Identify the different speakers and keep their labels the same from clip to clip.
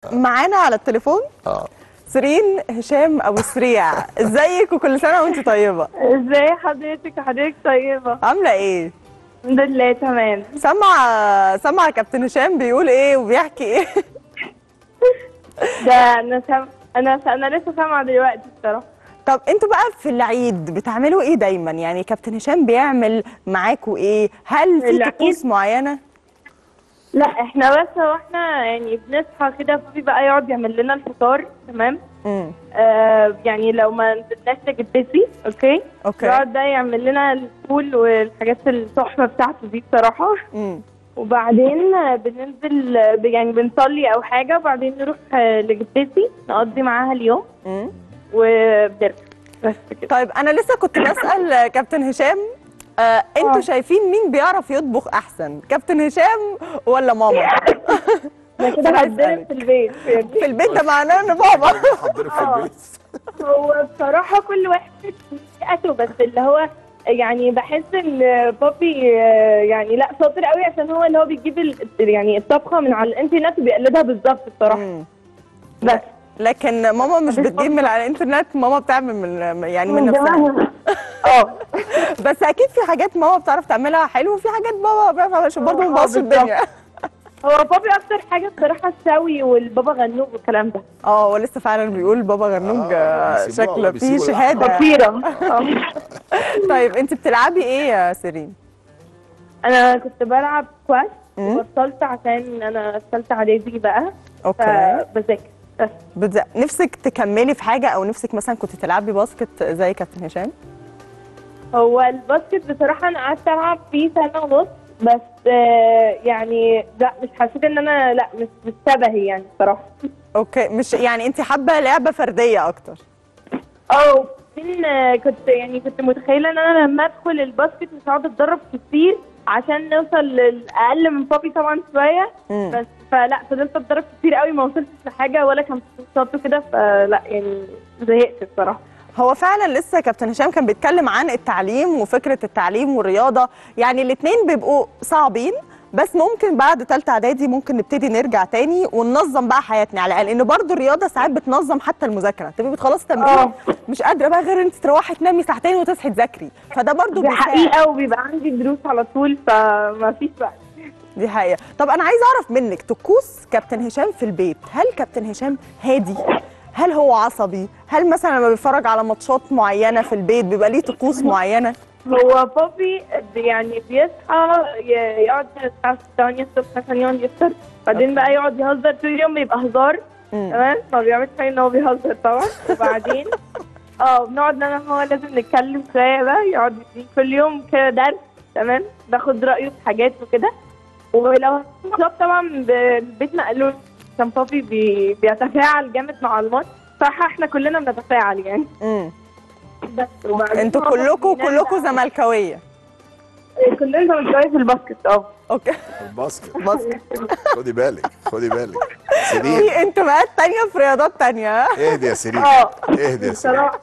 Speaker 1: معانا على التليفون
Speaker 2: اه
Speaker 1: سيرين هشام ابو سريع ازيك وكل سنه وانت طيبه
Speaker 3: ازاي حضرتك حضرتك طيبة
Speaker 1: عامله ايه
Speaker 3: الحمد لله تمام
Speaker 1: سمع سمع كابتن هشام بيقول ايه وبيحكي ايه
Speaker 3: ده انا سام... انا انا لسه سامعة دلوقتي الصراحة
Speaker 1: طب انتوا بقى في العيد بتعملوا ايه دايما يعني كابتن هشام بيعمل معاكوا ايه هل في
Speaker 3: العيد؟
Speaker 1: طقوس معينه
Speaker 3: لا احنا بس هو احنا يعني بنصحى كده بابي بقى يقعد يعمل لنا الفطار تمام
Speaker 1: امم
Speaker 3: آه يعني لو ما نزلناش نجبسي اوكي
Speaker 1: اوكي
Speaker 3: يقعد ده يعمل لنا الفول والحاجات التحفة بتاعته دي بصراحة
Speaker 1: امم
Speaker 3: وبعدين آه، بننزل آه، يعني بنصلي او حاجة وبعدين نروح آه، لجبسي نقضي معاها اليوم
Speaker 1: امم
Speaker 3: وبنرجع بس كده
Speaker 1: طيب انا لسه كنت بسال كابتن هشام آه انتوا
Speaker 3: آه.
Speaker 1: شايفين مين بيعرف يطبخ احسن كابتن هشام ولا ماما
Speaker 3: انا كده
Speaker 1: أنا
Speaker 3: هتضرب
Speaker 1: هسألك.
Speaker 3: في البيت يعني.
Speaker 1: في البيت ده معناه ان بابا
Speaker 2: حضرتك في
Speaker 3: آه.
Speaker 2: البيت
Speaker 3: هو بصراحة كل واحد فئته بس اللي هو يعني بحس ان بابي آه، يعني لا شاطر قوي عشان هو اللي هو بيجيب ال- يعني الطبخة من على الانترنت وبيقلدها بالظبط بصراحة
Speaker 1: مم.
Speaker 3: بس
Speaker 1: لكن ماما مش بتجيب من على الانترنت ماما بتعمل من يعني من نفسها
Speaker 3: اه
Speaker 1: بس اكيد في حاجات ماما بتعرف تعملها حلو وفي حاجات بابا بيعرف يعملها عشان برضه ما
Speaker 3: آه،
Speaker 1: نبوظش
Speaker 3: بالظبط.
Speaker 1: الدنيا
Speaker 3: هو بابي اكتر حاجة بصراحة الشوي والبابا غنوج والكلام ده
Speaker 1: اه هو لسه فعلا بيقول بابا غنوج
Speaker 2: آه،
Speaker 1: آه،
Speaker 2: بيسيبوها-
Speaker 1: شكله فيه
Speaker 2: بيسيبوا
Speaker 1: شهاده
Speaker 3: خطيرة آه.
Speaker 1: طيب انت بتلعبي ايه يا سيرين؟
Speaker 3: انا كنت بلعب كواش
Speaker 1: مم.
Speaker 3: وبطلت عشان انا في ثالثة اعدادي بقى
Speaker 1: اوكي
Speaker 3: فبذاكر بس
Speaker 1: بتز... نفسك تكملي في حاجه او نفسك مثلا كنت تلعبي باسكت زي كابتن هشام؟
Speaker 3: هو الباسكت بصراحة أنا قعدت ألعب فيه سنة ونص بس آه، يعني لا مش حسيت إن أنا لا مش مش شبهي يعني بصراحة
Speaker 1: اوكي مش يعني انت حابه لعبه فرديه اكتر
Speaker 3: أو من آه، كنت يعني كنت متخيلة إن أنا لما أدخل الباسكت مش هقعد أتدرب كتير عشان نوصل للأقل من بابي طبعا شوية
Speaker 1: مم.
Speaker 3: بس فلا فضلت أتدرب كتير قوي ما وصلتش لحاجة ولا كان في ماتشات وكده فلا يعني زهقت بصراحة
Speaker 1: هو فعلا لسه كابتن هشام كان بيتكلم عن التعليم وفكره التعليم والرياضه يعني الاثنين بيبقوا صعبين بس ممكن بعد ثالثه اعدادي ممكن نبتدي نرجع تاني وننظم بقى حياتنا على الاقل لان برضو الرياضه ساعات بتنظم حتى المذاكره تبقي بتخلصي تمرين
Speaker 3: آه.
Speaker 1: مش قادره بقى غير انت تروحي تنامي ساعتين وتصحي تذاكري فده برضو
Speaker 3: دي
Speaker 1: بيساعد.
Speaker 3: حقيقة وبيبقى عندي دروس على طول فما فيش وقت
Speaker 1: دي حقيقة طب أنا عايزة أعرف منك طقوس كابتن هشام في البيت هل كابتن هشام هادي؟ هل هو عصبي؟ هل مثلا لما بيتفرج على ماتشات معينة في البيت بيبقى ليه طقوس معينة؟
Speaker 3: هو بابي يعني بيصحى ي- يقعد الساعة 8 الصبح عشان يقعد يفطر بعدين بقى يقعد يهزر طول اليوم بيبقى هزار
Speaker 1: مم.
Speaker 3: تمام ما بيعملش حاجة ان هو بيهزر طبعا وبعدين اه بنقعد انا وهو لازم نتكلم شوية بقى يقعد يديني كل يوم كده درس تمام باخد رأيه في حاجات وكده ولو ماتشات طبعا ب- البيت مقلوب عشان بابي بي بيتفاعل جامد مع الماتش صح احنا كلنا بنتفاعل يعني
Speaker 1: امم
Speaker 3: بس وبعدين
Speaker 1: انتوا
Speaker 3: هو
Speaker 1: كلكم
Speaker 3: بينام
Speaker 1: كلكم
Speaker 3: بقى.
Speaker 1: زملكاوية
Speaker 3: كلنا زملكاويه في الباسكت اه
Speaker 1: اوكي
Speaker 2: الباسكت
Speaker 1: باسكت
Speaker 2: خدي بالك خدي بالك سيرين
Speaker 1: في انتماءات تانية في رياضات تانية ها؟
Speaker 2: اهدي يا سيرين
Speaker 3: اه
Speaker 2: اهدي يا سيرين
Speaker 3: بصراحه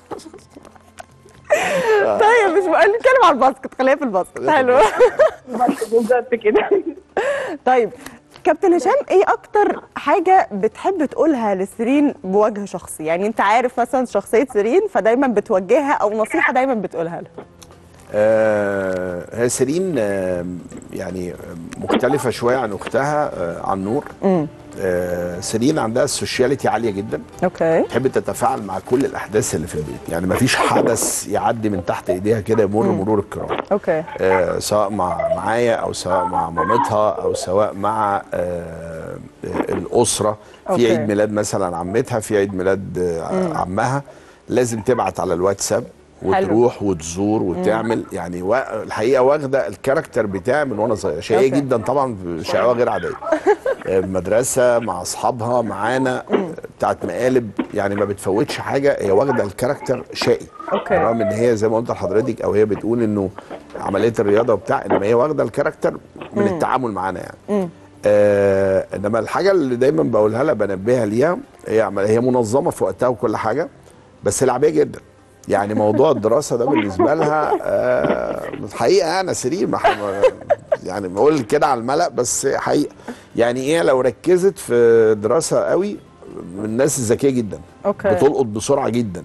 Speaker 1: طيب مش بقى نتكلم على الباسكت خلينا في الباسكت
Speaker 2: خلينا في
Speaker 1: حلو
Speaker 3: بس بالظبط كده
Speaker 1: طيب كابتن هشام ايه اكتر حاجه بتحب تقولها لسيرين بوجه شخصي يعني انت عارف مثلا شخصيه سيرين فدايما بتوجهها او نصيحه دايما بتقولها لها
Speaker 2: آه هي سيرين آه يعني مختلفة شوية عن أختها آه عن نور
Speaker 1: امم
Speaker 2: آه سيرين عندها السوشياليتي عالية جدا
Speaker 1: اوكي
Speaker 2: تحب تتفاعل مع كل الأحداث اللي في البيت يعني مفيش حدث يعدي من تحت إيديها كده يمر مرور الكرام
Speaker 1: اوكي
Speaker 2: آه، سواء مع معايا او سواء مع مامتها او سواء مع آه، آه، الاسره في
Speaker 1: أوكي.
Speaker 2: عيد ميلاد مثلا عمتها في عيد ميلاد آه، عمها لازم تبعت على الواتساب وتروح وتزور وتعمل يعني وا- الحقيقه واخده الكاركتر بتاعي من وانا صغير شقيه
Speaker 1: أوكي.
Speaker 2: جدا طبعا شقاوه غير عاديه آه، مدرسه مع اصحابها معانا آه، بتاعت مقالب يعني ما بتفوتش حاجه هي واخده الكاركتر شقي
Speaker 1: أوكي.
Speaker 2: رغم ان هي زي ما قلت لحضرتك او هي بتقول انه عمليه الرياضه وبتاع انما هي واخده الكاركتر من التعامل معانا يعني آه انما الحاجه اللي دايما بقولها لها بنبهها ليها هي عمل هي منظمه في وقتها وكل حاجه بس لعبيه جدا يعني موضوع الدراسه ده بالنسبه لها آه الحقيقه انا سليم ما ح- ما- يعني بقول كده على الملأ بس حقيقه يعني ايه لو ركزت في دراسه قوي من الناس الذكيه جدا
Speaker 1: أوكي.
Speaker 2: بتلقط بسرعه جدا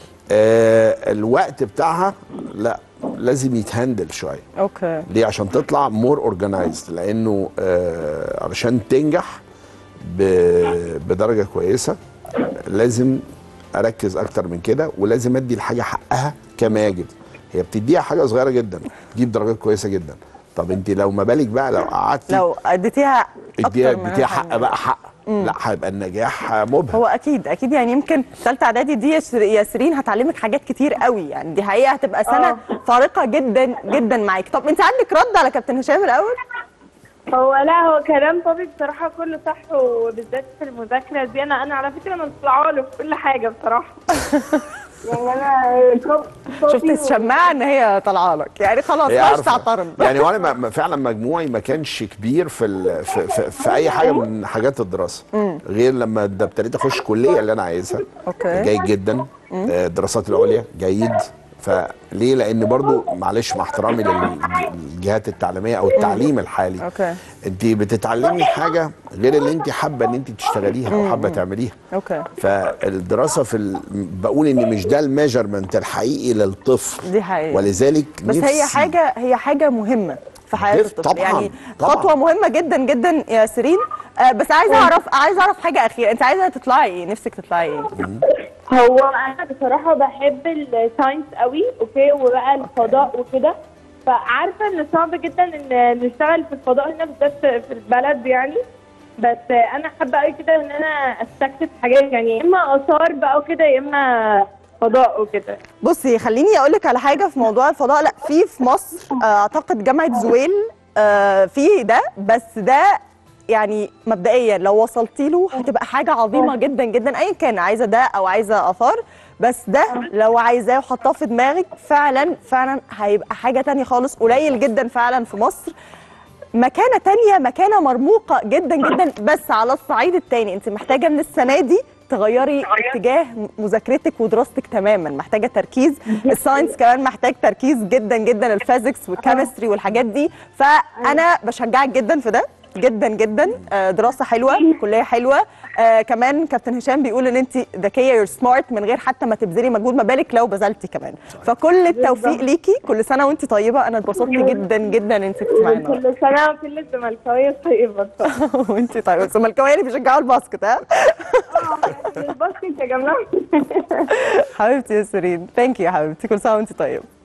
Speaker 2: آه الوقت بتاعها لا لازم يتهندل شويه
Speaker 1: اوكي
Speaker 2: ليه عشان تطلع مور اورجنايزد لانه آه علشان تنجح ب- بدرجه كويسه لازم اركز اكتر من كده ولازم ادي الحاجه حقها كما يجب هي بتديها حاجه صغيره جدا تجيب درجات كويسه جدا طب انت لو ما بالك بقى لو قعدتي
Speaker 1: لو اديتيها
Speaker 2: اديها
Speaker 1: اكتر من
Speaker 2: اديها حق
Speaker 1: الحاجة.
Speaker 2: بقى حق لا هيبقى النجاح مبهر
Speaker 1: هو اكيد اكيد يعني يمكن ثالثه اعدادي دي يا شر- يا سيرين هتعلمك حاجات كتير قوي يعني دي حقيقه هتبقى سنه
Speaker 3: آه.
Speaker 1: فارقه جدا جدا معاك طب انت عندك رد على كابتن هشام الاول
Speaker 3: هو لا هو كلام بابي بصراحة كله صح وبالذات في المذاكرة دي أنا أنا على فكرة أنا مطلعة له في كل حاجة بصراحة يعني أنا
Speaker 1: شفت الشماعه ان هي طالعه لك يعني خلاص
Speaker 2: هي
Speaker 1: مش
Speaker 2: عارفة.
Speaker 1: تعترض
Speaker 2: يعني وانا ما- ما- فعلا مجموعي ما كانش كبير في ال... في, في, في اي حاجه من حاجات الدراسه غير لما د- ابتديت اخش الكليه اللي انا عايزها
Speaker 1: أوكي.
Speaker 2: جيد جدا آه، الدراسات العليا جيد فليه لان برضو معلش مع احترامي للجهات التعليميه او التعليم الحالي
Speaker 1: أوكي.
Speaker 2: انت بتتعلمي حاجه غير اللي انت حابه ان انت تشتغليها او حابه تعمليها
Speaker 1: اوكي
Speaker 2: فالدراسه في ال... بقول ان مش ده الميجرمنت الحقيقي للطفل
Speaker 1: دي حقيقة.
Speaker 2: ولذلك
Speaker 1: بس هي
Speaker 2: نفسي-
Speaker 1: حاجه هي حاجه مهمه في حياه
Speaker 2: دف-
Speaker 1: الطفل
Speaker 2: طبعاً،
Speaker 1: يعني
Speaker 2: طبعاً.
Speaker 1: خطوه مهمه جدا جدا يا سيرين آه بس عايزه اعرف عايزه اعرف حاجه اخيره انت عايزه تطلعي ايه نفسك تطلعي ايه
Speaker 3: هو انا بصراحه بحب الساينس قوي اوكي وبقى الفضاء وكده فعارفه ان صعب جدا ان نشتغل في الفضاء هنا بالذات في البلد يعني بس انا حابه قوي كده ان انا استكشف حاجات يعني يا اما اثار بقى وكده يا اما فضاء وكده
Speaker 1: بصي خليني اقول لك على حاجه في موضوع الفضاء لا في في مصر آه، اعتقد جامعه زويل آه، في ده بس ده يعني مبدئيا لو وصلتي له هتبقى حاجه عظيمه جدا جدا ايا كان عايزه ده او عايزه اثار بس ده لو عايزاه وحطاه في دماغك فعلا فعلا هيبقى حاجه تانية خالص قليل جدا فعلا في مصر مكانه تانية مكانه مرموقه جدا جدا بس على الصعيد التاني انت محتاجه من السنه دي تغيري اتجاه مذاكرتك ودراستك تماما محتاجه تركيز الساينس كمان محتاج تركيز جدا جدا الفيزيكس والكيمستري والحاجات دي فانا بشجعك جدا في ده جدا جدا آه، دراسه حلوه كليه حلوه آه كمان كابتن هشام بيقول ان انت ذكيه يور سمارت من غير حتى ما تبذلي مجهود ما بالك لو بذلتي كمان فكل التوفيق ليكي كل سنه وانت طيبه انا اتبسطت جدا جدا ان انت كنت معانا
Speaker 3: كل سنه وكل الزملكاويه طيبه
Speaker 1: وانت طيبه الزملكاويه اللي بيشجعوا الباسكت ها
Speaker 3: الباسكت يا جماعه
Speaker 1: حبيبتي يا سيرين ثانك يو يا حبيبتي كل سنه وانت طيبه